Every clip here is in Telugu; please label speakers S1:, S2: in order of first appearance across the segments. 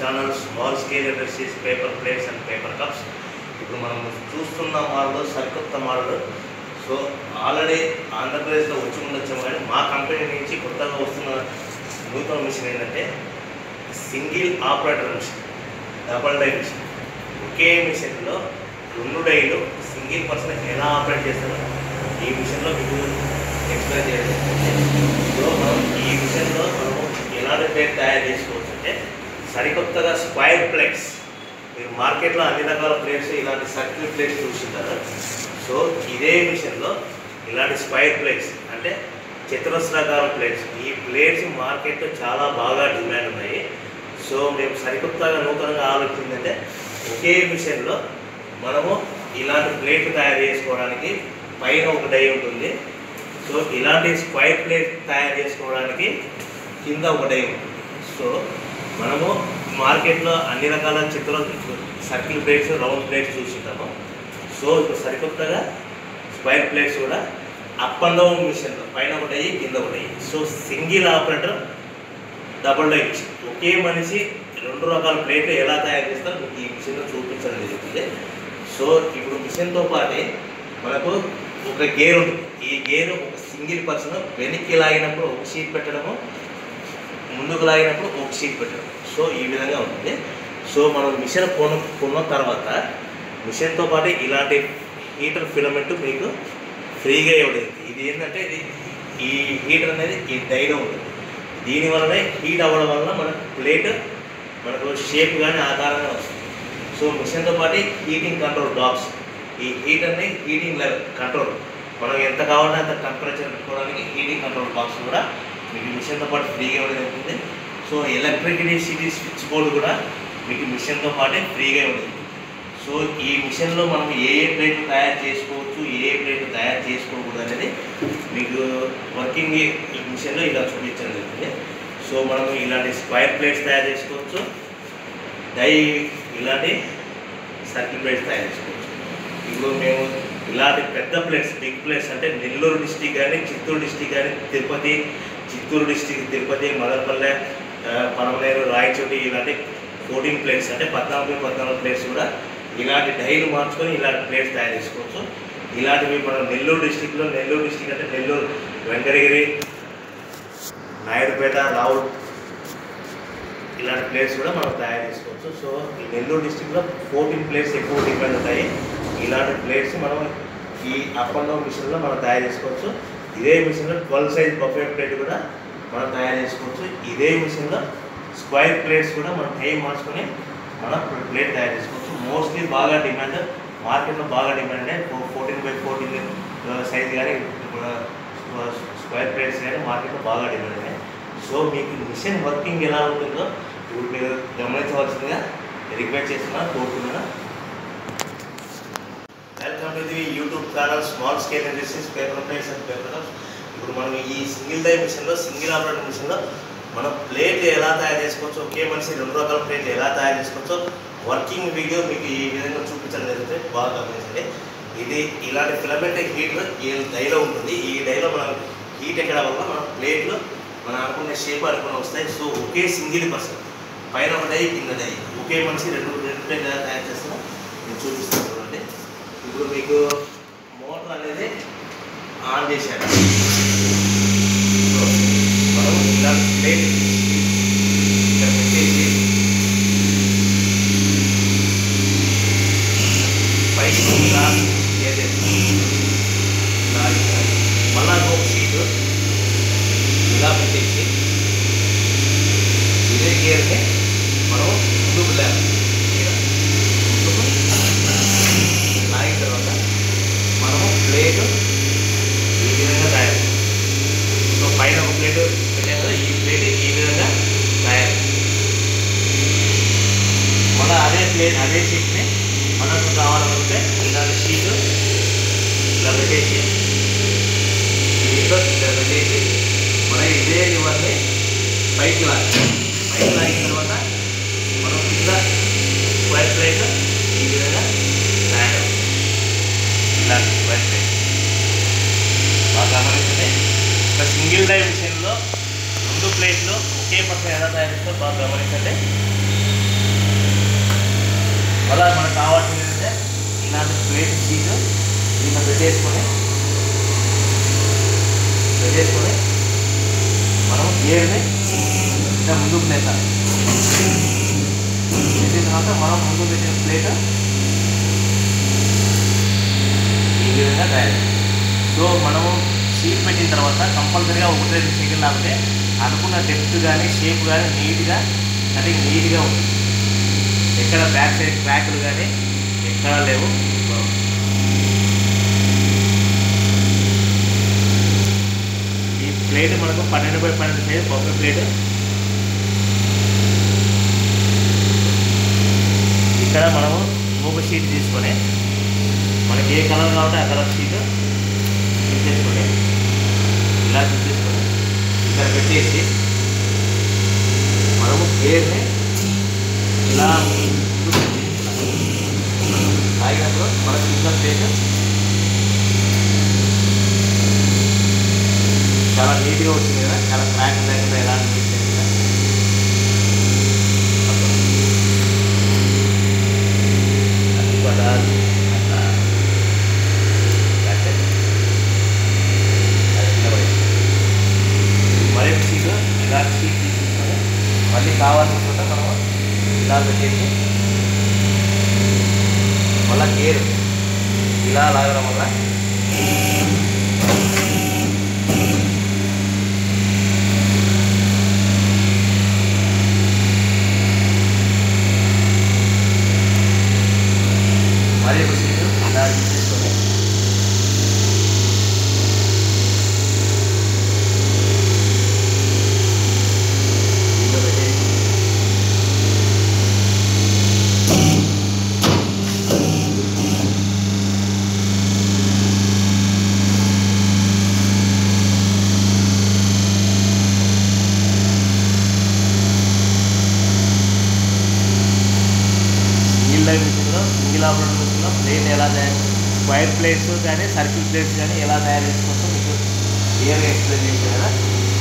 S1: Channel small scale industries paper plates and paper cups ఇప్పుడు మనం చూస్తున్న మోడల్ సరికొత్త మోడల్ సో ఆల్రెడీ ఆంధ్రప్రదేశ్లో వచ్చి ఉండొచ్చాము కానీ మా కంపెనీ నుంచి కొత్తగా వస్తున్న నూతన మిషన్ ఏంటంటే single operator machine double die machine ఒకే మిషన్లో రెండు డైలు సింగిల్ పర్సన్ ఎలా ఆపరేట్ చేస్తారో ఈ మిషన్లో మీకు ఎక్స్ప్లెయిన్ చేయడం సో మనం ఈ మిషన్లో మనం ఎలాంటి ప్లేట్ తయారు చేసుకోవచ్చు అంటే సరికొత్తగా స్క్వైర్ ప్లేట్స్ మీరు మార్కెట్లో అన్ని రకాల ప్లేట్స్ ఇలాంటి సర్కిల్ ప్లేట్స్ చూస్తుంటారు సో ఇదే మిషన్లో ఇలాంటి స్క్వైర్ ప్లేట్స్ అంటే చతురస్రాకారం ప్లేట్స్ ఈ ప్లేట్స్ మార్కెట్లో చాలా బాగా డిమాండ్ ఉన్నాయి సో మేము సరికొత్తగా నూతనంగా ఆలోచించిందంటే ఒకే మిషన్లో మనము ఇలాంటి ప్లేట్ తయారు చేసుకోవడానికి పైన ఒక డై ఉంటుంది సో ఇలాంటి స్క్వైర్ ప్లేట్ తయారు చేసుకోవడానికి కింద ఒక డై ఉంటుంది సో మనము మార్కెట్లో అన్ని రకాల చిత్ర సర్కిల్ ప్లేట్స్ రౌండ్ ప్లేట్స్ చూస్తుంటాము సో ఇప్పుడు సరికొత్తగా స్క్వైర్ ప్లేట్స్ కూడా అప్ అండ్ డౌన్ మిషన్లో పైన ఒకటి అయ్యి కింద ఒకటి అయ్యి so single operator double die machine ఒకే మనిషి రెండు రకాల ప్లేట్లు ఎలా తయారు చేస్తారో మీకు ఈ మిషన్లో చూపించడం జరుగుతుంది సో ఇప్పుడు మిషన్తో పాటే మనకు ఒక గేర్ ఉంటుంది ఈ గేర్ ఒక సింగిల్ పర్సన్ వెనక్కి లాగినప్పుడు ఒక షీట్ పెట్టడము ముందుకు లాగినప్పుడు ఒక షీట్ పెట్టడం సో ఈ విధంగా ఉంటుంది సో మనం మిషన్ కొను కొన్న తర్వాత మిషన్తో పాటు ఇలాంటి హీటర్ ఫిలమెంట్ మీకు ఫ్రీగా ఇవ్వలేదు ఇది ఏంటంటే ఇది ఈ హీటర్ అనేది ఈ డైలో ఉంటుంది దీని వలనే హీట్ అవ్వడం వలన మన ప్లేట్ మనకు షేప్ కానీ ఆకారంగా వస్తుంది సో మిషన్తో పాటు హీటింగ్ కంట్రోల్ డాక్స్ ఈ హీటర్ని హీటింగ్ లెవెల్ కంట్రోల్ మనం ఎంత కావాలంటే అంత టెంపరేచర్ పెట్టుకోవడానికి హీటింగ్ కంట్రోల్ బాక్స్ కూడా మీకు మిషన్తో పాటు ఫ్రీగా ఇవ్వడం జరుగుతుంది సో ఎలక్ట్రిసిటీ స్విచ్ బోర్డు కూడా మీకు మిషన్తో పాటే ఫ్రీగా ఇవ్వడం జరుగుతుంది సో ఈ మిషన్లో మనం ఏ ఏ ప్లేట్ తయారు చేసుకోవచ్చు ఏ ఏ ప్లేట్ తయారు చేసుకోకూడదు అనేది మీకు వర్కింగ్ ఈ మిషన్లో ఇలా చూపించడం జరుగుతుంది సో మనం ఇలాంటి స్క్వైర్ ప్లేట్స్ తయారు చేసుకోవచ్చు డై ఇలాంటి సర్కిల్ ప్లేట్స్ తయారు చేసుకోవచ్చు ఇప్పుడు మేము ఇలాంటి పెద్ద ప్లేట్స్ బిగ్ ప్లేట్స్ అంటే నెల్లూరు డిస్టిక్ కానీ చిత్తూరు డిస్టిక్ కానీ తిరుపతి చిత్తూరు డిస్టిక్ తిరుపతి మదనపల్లె ఆ, పడమనేరు రాయచోటి ఇలాంటి ఫోర్టీన్ ప్లేట్స్ అంటే పద్నాలుగు పద్నాలుగు ప్లేట్స్ కూడా ఇలాంటి డైలు మార్చుకొని ఇలాంటి ప్లేట్స్ తయారు చేసుకోవచ్చు ఇలాంటివి మనం నెల్లూరు డిస్టిక్లో నెల్లూరు డిస్టిక్ అంటే నెల్లూరు వెంకటగిరి నాయుడుపేట రావుల్ ఇలాంటి ప్లేస్ కూడా మనం తయారు చేసుకోవచ్చు సో ఈ నెల్లూరు డిస్టిక్లో ఫోర్టీన్ ప్లేస్ ఎక్కువ డిపెండ్ ఉంటాయి ఇలాంటి ప్లేట్స్ మనం ఈ అప్ అండ్ డౌన్ మిషన్లో మనం తయారు చేసుకోవచ్చు ఇదే మిషన్లో ట్వెల్వ్ సైజ్ బఫే ప్లేట్ కూడా మనం తయారు చేసుకోవచ్చు ఇదే మిషన్లో స్క్వైర్ ప్లేట్స్ కూడా మనం టైం మార్చుకొని మనం ప్లేట్ తయారు చేసుకోవచ్చు మోస్ట్లీ బాగా డిమాండ్ మార్కెట్లో బాగా డిమాండ్ అంటే ఫోర్టీన్ బై ఫోర్టీన్ సైజ్ కానీ స్క్వైర్ ప్లేట్స్ కానీ మార్కెట్లో బాగా డిమాండ్ ఉన్నాయి సో మీకు మిషన్ వర్కింగ్ ఎలా ఉంటుందో ఇప్పుడు మీరు గమనించవలసిందిగా రిక్వెస్ట్ చేస్తున్నా కోరుతున్నాను welcome to the YouTube channel small scale industries paper plates and paper ఇప్పుడు మనం ఈ సింగిల్ డై మిషన్లో సింగిల్ ఆపరేటర్ మిషన్లో మనం ప్లేట్ ఎలా తయారు చేసుకోవచ్చు ఒకే మనిషి రెండు రకాల ప్లేట్లు ఎలా తయారు చేసుకోవచ్చో వర్కింగ్ వీడియో మీకు ఈ విధంగా చూపించడం జరుగుతుంది బాగా గమనించండి ఇది ఇలాంటి ఫిలమెంట్ హీటర్ ఈ డైలో ఉంటుంది ఈ డైలో మనం హీట్ ఎక్కడం వల్ల మన ప్లేట్లు మనం అనుకునే షేప్ అనుకుని వస్తాయి సో ఒకే సింగిల్ పర్సన్ పైన ఒక డై కింద డై ఒకే మనిషి రెండు రెండు ప్లేట్ ఎలా తయారు చేస్తామో నేను చూపిస్తాను చూడండి ఇప్పుడు మీకు మోటార్ అనేది ఆన్ చేశాను సో మనం ఇలా ప్లేట్ ఇక్కడ పెట్టేసి పైకి ఇలా ఏదైతే ఇలా ఇలా మళ్ళా ఒక సీటు ఇలా పెట్టేసి ఇదే గేర్ని మనం ముందుకు లేవాలి ఇలా ముందుకు లాగిన తర్వాత మనము ప్లేట్ ఈ విధంగా తయారు సో పైన ఒక ప్లేట్ పెట్టాం కదా ఈ ప్లేట్ ఈ విధంగా తయారు మళ్ళీ అదే ప్లేట్ అదే షీట్ని మనకు కావాలనుకుంటే ఇలాంటి షీట్ ఇలా పెట్టేసి దీంట్లో ఇలా పెట్టేసి మనం ఇదే లివర్ని పైకి లాగాలి పైకి లాగిన తర్వాత మనం కింద స్క్వైర్ ప్లేట్ ఈ విధంగా తయారు ఇలా స్క్వైర్ ప్లేట్ బాగా గమనించండి ఒక సింగిల్ డై మిషన్లో రెండు ప్లేట్లు ఒకే పక్కన ఎలా తయారు చేస్తారో బాగా గమనించండి చేసుకొని సెట్ చేసుకొని మనం గేర్ని ఇలా ముందుకు నెట్టాలి నెట్టిన తర్వాత మనం ముందు పెట్టిన ప్లేట్ ఈ విధంగా తయారు సో మనము షీట్ పెట్టిన తర్వాత కంపల్సరీగా ఒకటి రెండు సెకండ్ లేకపోతే అనుకున్న డెప్త్ కానీ షేప్ కానీ నీట్గా కటింగ్ నీట్గా ఉంది ఎక్కడ బ్యాక్ సైడ్ క్రాక్లు కానీ ఎక్కడా లేవు ఈ ప్లేట్ మనకు పన్నెండు బై పన్నెండు సైజ్ బొమ్మ ప్లేట్ ఇక్కడ మనము మూగ షీట్ తీసుకొని మనకి ఏ కలర్ కావాలంటే ఆ కలర్ షీట్ తీసుకొని ఇలా తీసుకొని ఇక్కడ పెట్టేసి మనము గేర్ని ఇలా తాగినప్పుడు మనకి ఇంకా ప్లేట్ చాలా నీట్గా వచ్చింది కదా చాలా క్రాక్ లేకుండా ఎలా అనిపించింది కదా అది కూడా అట్లా that's it. అది కింద పడేసి. మరొక సీట్ ఇలా సీట్ తీసుకొని మళ్ళీ కావాలనుకుంటే మనం ఇలా పెట్టేసి మళ్ళా గేర్ ఇలా లాగడం వల్ల మరి ఒక సీటు ఇలా తీసుకొని దీంట్లో పెట్టేసి సింగిల్ లైన్ మిషన్లో సింగిల్ ఆపరేటర్ మిషన్లో ప్లేట్ ఎలా తయారు స్క్వైర్ ప్లేట్స్ కానీ సర్కిల్ ప్లేట్స్ కానీ ఎలా తయారు చేసుకోవచ్చో మీకు క్లియర్గా ఎక్స్ప్లెయిన్ చేశాను కదా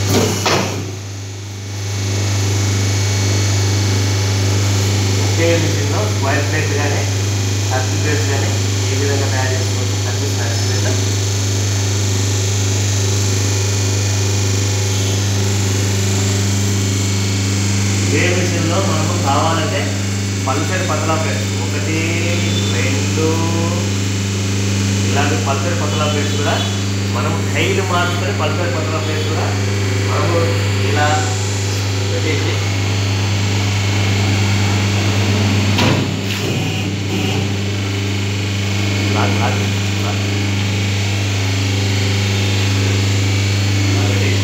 S1: ఒకే మిషన్లో స్క్వైర్ ప్లేట్ కానీ సర్కిల్ ప్లేట్స్ కానీ ఏ విధంగా తయారు చేసుకోవచ్చు కనిపిస్తున్నాయి స్క్రీన్లో ఏ మిషన్లో మనకు కావాలంటే పల్సర్ పతలా ప్లేట్స్ ఒకటి రెండు ఇలాంటి పల్సర్ పతలా ప్లేట్స్ కూడా మనం హైట్ మార్చుకొని పల్సర్ పతలా ప్లేట్స్ కూడా మనము ఇలా పెట్టేసి లాగ్ లాగ్ లాగ్. ఇలా పెట్టేసి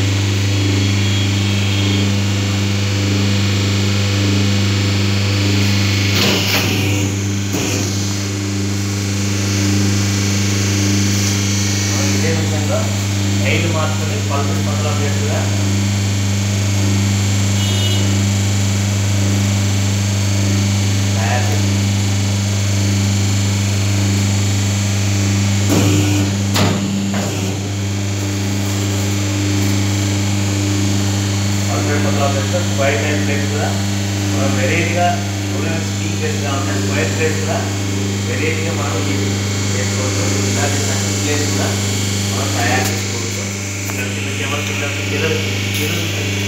S1: మనం ఇదే విధంగా హైట్ మార్చుకొని పల్సర్ పతలా ప్లేట్స్ కూడా తయారు చేసి పల్సర్ పతలా ప్లేట్స్ స్క్వైర్ టైప్ ప్లేట్స్ కూడా మనం వెరైటీగా ఎవరైనా స్టీల్ ప్లేట్స్ కావాలంటే స్క్వైర్ ప్లేట్స్ కూడా వెరైటీగా మనం యూజ్ చేసుకోవచ్చు ఇలాంటి సర్కిల్ ప్లేట్స్ కూడా మనం తయారు చేసుకోవచ్చు ఇక్కడ చిన్న కెమెరా కింద పిల్లలు పిల్లలు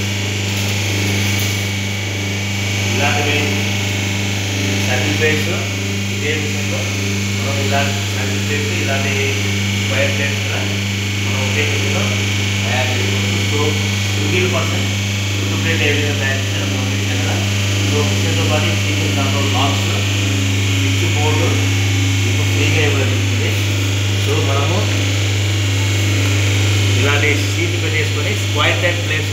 S1: ఇలాంటివి సర్కిల్ ప్లేట్స్ ఇదే విషయంలో మనం ఇలాంటి సర్కిల్ ప్లేట్స్ ఇలాంటి స్క్వైర్ ప్లేట్స్ కూడా మనం ఒకే విషయంలో తయారు చేసుకోవచ్చు so single person food plate ఏ విధంగా తయారు చేయాలో మనం చూసాం కదా సో మిషన్తో పాటు steel control box switch board మీకు ఫ్రీగా ఇవ్వబడుతుంది సో మనము ఇలాంటి సీట్ పెట్టేసుకొని స్క్వైర్ టైప్ ప్లేస్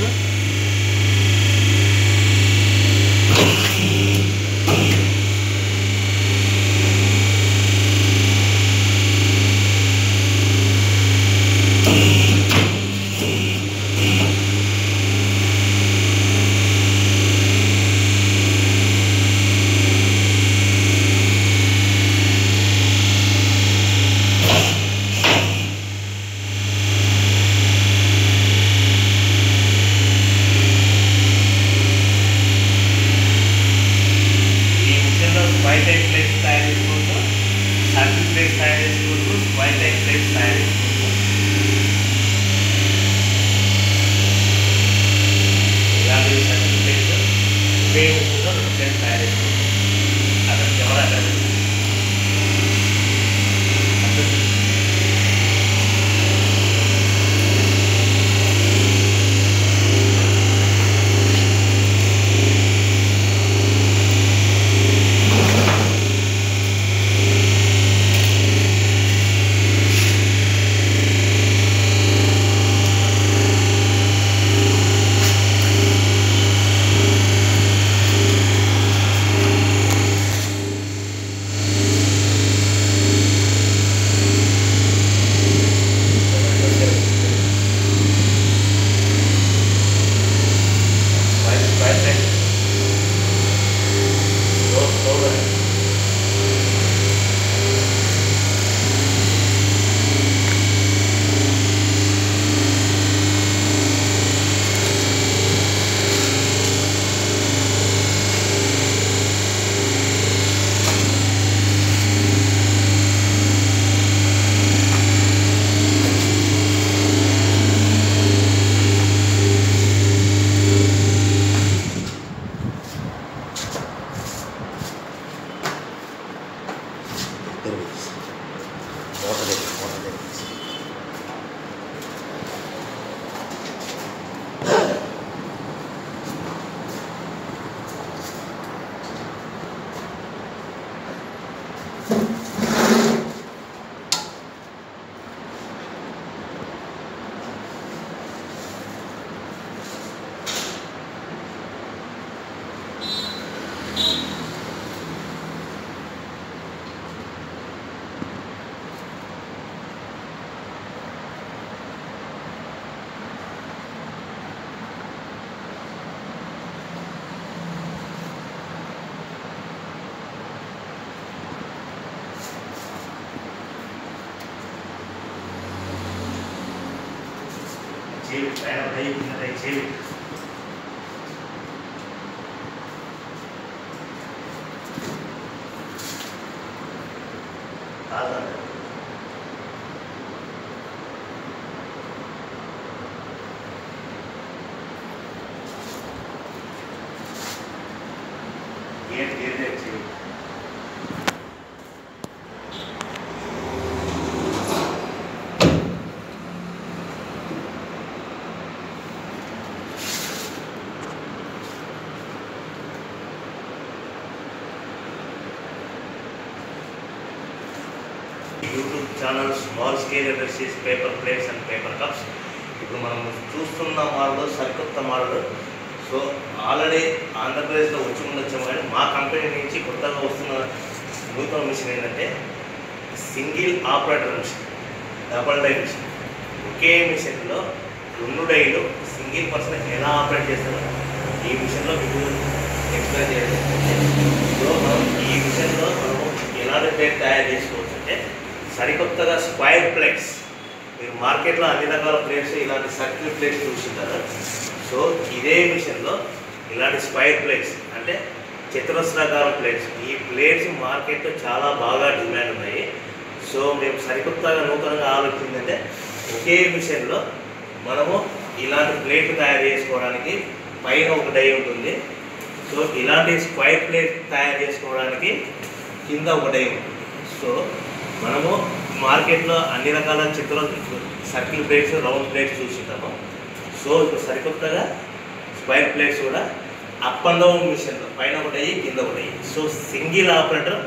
S1: పైన డై డై చేయి కాదండి గేట్ గేట్ డై చేయి YouTube channel small scale industries paper plates and paper cups ఇప్పుడు మనం చూస్తున్న మోడల్ సరికొత్త మోడల్ సో ఆల్రెడీ ఆంధ్రప్రదేశ్లో వచ్చి ఉండొచ్చాము కానీ మా కంపెనీ నుంచి కొత్తగా వస్తున్న నూతన మిషన్ ఏంటంటే single operator machine double die machine ఒకే మిషన్లో రెండు డైలు సింగిల్ పర్సన్ ఎలా ఆపరేట్ చేస్తారో ఈ మిషన్లో మీకు ఎక్స్ప్లెయిన్ చేయాలి సో మనం ఈ మిషన్లో మనము ఎలాంటి ప్లేట్ తయారు చేసుకోవచ్చు అంటే సరికొత్తగా స్క్వైర్ ప్లేట్స్ మీరు మార్కెట్లో అన్ని రకాల ప్లేట్స్ ఇలాంటి సర్కిల్ ప్లేట్స్ చూస్తుంటారు సో ఇదే మిషన్లో ఇలాంటి స్క్వైర్ ప్లేట్స్ అంటే చతురస్రాకారం ప్లేట్స్ ఈ ప్లేట్స్ మార్కెట్లో చాలా బాగా డిమాండ్ ఉన్నాయి సో మేము సరికొత్తగా నూతనంగా ఆలోచించిందంటే ఒకే మిషన్లో మనము ఇలాంటి ప్లేట్ తయారు చేసుకోవడానికి పైన ఒక డై ఉంటుంది సో ఇలాంటి స్క్వైర్ ప్లేట్ తయారు చేసుకోవడానికి కింద ఒక డై ఉంటుంది సో మనము మార్కెట్లో అన్ని రకాల చిత్ర సర్కిల్ ప్లేట్స్ రౌండ్ ప్లేట్స్ చూస్తుంటాము సో ఇప్పుడు సరికొత్తగా స్క్వైర్ ప్లేట్స్ కూడా అప్ అండ్ డౌన్ మిషన్లో పైన ఒకటి అయ్యి కింద ఒకటి అయ్యి so single operator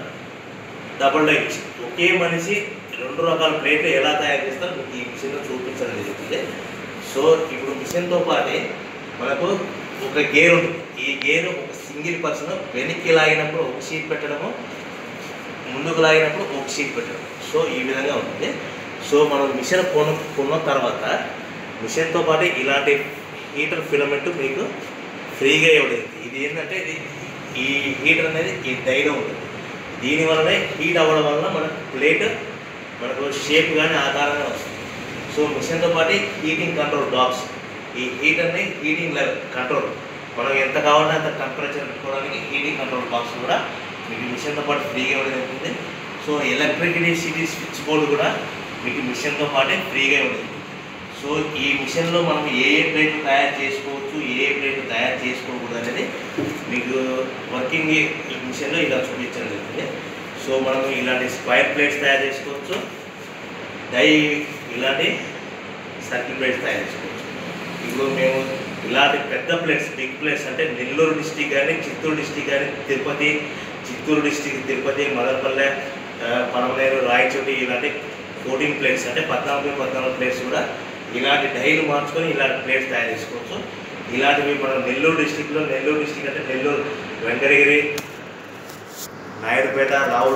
S1: double die machine ఒకే మనిషి రెండు రకాల ప్లేట్లు ఎలా తయారు చేస్తారో మీకు ఈ మిషన్లో చూపించడం జరుగుతుంది సో ఇప్పుడు మిషన్తో పాటే మనకు ఒక గేర్ ఉంటుంది ఈ గేర్ ఒక సింగిల్ పర్సన్ వెనక్కి లాగినప్పుడు ఒక షీట్ పెట్టడము ముందుకు లాగినప్పుడు ఒక షీట్ పెట్టడం సో ఈ విధంగా ఉంటుంది సో మనం మిషన్ కొను కొన్న తర్వాత మిషన్తో పాటు ఇలాంటి హీటర్ ఫిలమెంట్ మీకు ఫ్రీగా ఇవ్వలేదు ఇది ఏంటంటే ఇది ఈ హీటర్ అనేది ఈ డైలో ఉంటుంది దీని వలనే హీట్ అవ్వడం వలన మన ప్లేట్ మనకు షేప్ కానీ ఆకారంగా వస్తుంది సో మిషన్తో పాటు హీటింగ్ కంట్రోల్ డాక్స్ ఈ హీటర్ని హీటింగ్ లెవెల్ కంట్రోల్ మనం ఎంత కావాలంటే అంత టెంపరేచర్ పెట్టుకోవడానికి హీటింగ్ కంట్రోల్ బాక్స్ కూడా మీకు మిషన్తో పాటు ఫ్రీగా ఇవ్వడం జరుగుతుంది సో ఎలక్ట్రిసిటీ స్విచ్ బోర్డు కూడా మీకు మిషన్తో పాటే ఫ్రీగా ఇవ్వడం జరుగుతుంది సో ఈ మిషన్లో మనం ఏ ఏ ప్లేట్ తయారు చేసుకోవచ్చు ఏ ఏ ప్లేట్ తయారు చేసుకోకూడదు అనేది మీకు వర్కింగ్ ఈ మిషన్లో ఇలా చూపించడం జరుగుతుంది సో మనం ఇలాంటి స్క్వైర్ ప్లేట్స్ తయారు చేసుకోవచ్చు డై ఇలాంటి సర్కిల్ ప్లేట్స్ తయారు చేసుకోవచ్చు ఇప్పుడు మేము ఇలాంటి పెద్ద ప్లేట్స్ బిగ్ ప్లేట్స్ అంటే నెల్లూరు డిస్టిక్ కానీ చిత్తూరు డిస్టిక్ కానీ తిరుపతి చిత్తూరు డిస్టిక్ తిరుపతి మదనపల్లె ఆ, పడమనేరు రాయచోటి ఇలాంటి ఫోర్టీన్ ప్లేట్స్ అంటే పద్నాలుగు పద్నాలుగు ప్లేట్స్ కూడా ఇలాంటి డైలు మార్చుకొని ఇలాంటి ప్లేట్స్ తయారు చేసుకోవచ్చు ఇలాంటివి మనం నెల్లూరు డిస్టిక్లో నెల్లూరు డిస్టిక్ అంటే నెల్లూరు వెంకటగిరి నాయుడుపేట రావుల్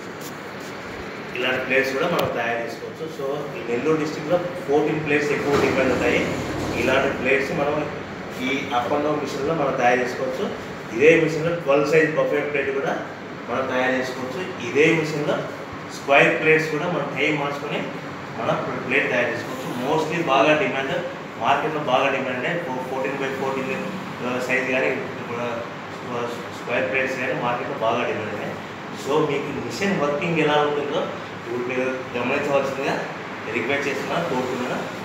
S1: ఇలాంటి ప్లేస్ కూడా మనం తయారు చేసుకోవచ్చు సో ఈ నెల్లూరు డిస్టిక్లో ఫోర్టీన్ ప్లేస్ ఎక్కువ డిపెండ్ ఉంటాయి ఇలాంటి ప్లేట్స్ మనం ఈ అప్ అండ్ డౌన్ మిషన్లో మనం తయారు చేసుకోవచ్చు ఇదే మిషన్లో ట్వెల్వ్ సైజ్ బఫే ప్లేట్ కూడా మనం తయారు చేసుకోవచ్చు ఇదే మిషన్లో స్క్వైర్ ప్లేట్స్ కూడా మనం టైం మార్చుకొని మనం ప్లేట్ తయారు చేసుకోవచ్చు మోస్ట్లీ బాగా డిమాండ్ మార్కెట్లో బాగా డిమాండ్ అంటే ఫోర్టీన్ బై ఫోర్టీన్ సైజ్ కానీ స్క్వైర్ ప్లేట్స్ కానీ మార్కెట్లో బాగా డిమాండ్ ఉన్నాయి సో మీకు మిషన్ వర్కింగ్ ఎలా ఉంటుందో ఇప్పుడు మీరు గమనించవలసిందిగా రిక్వెస్ట్ చేస్తున్నా కోరుతున్నాను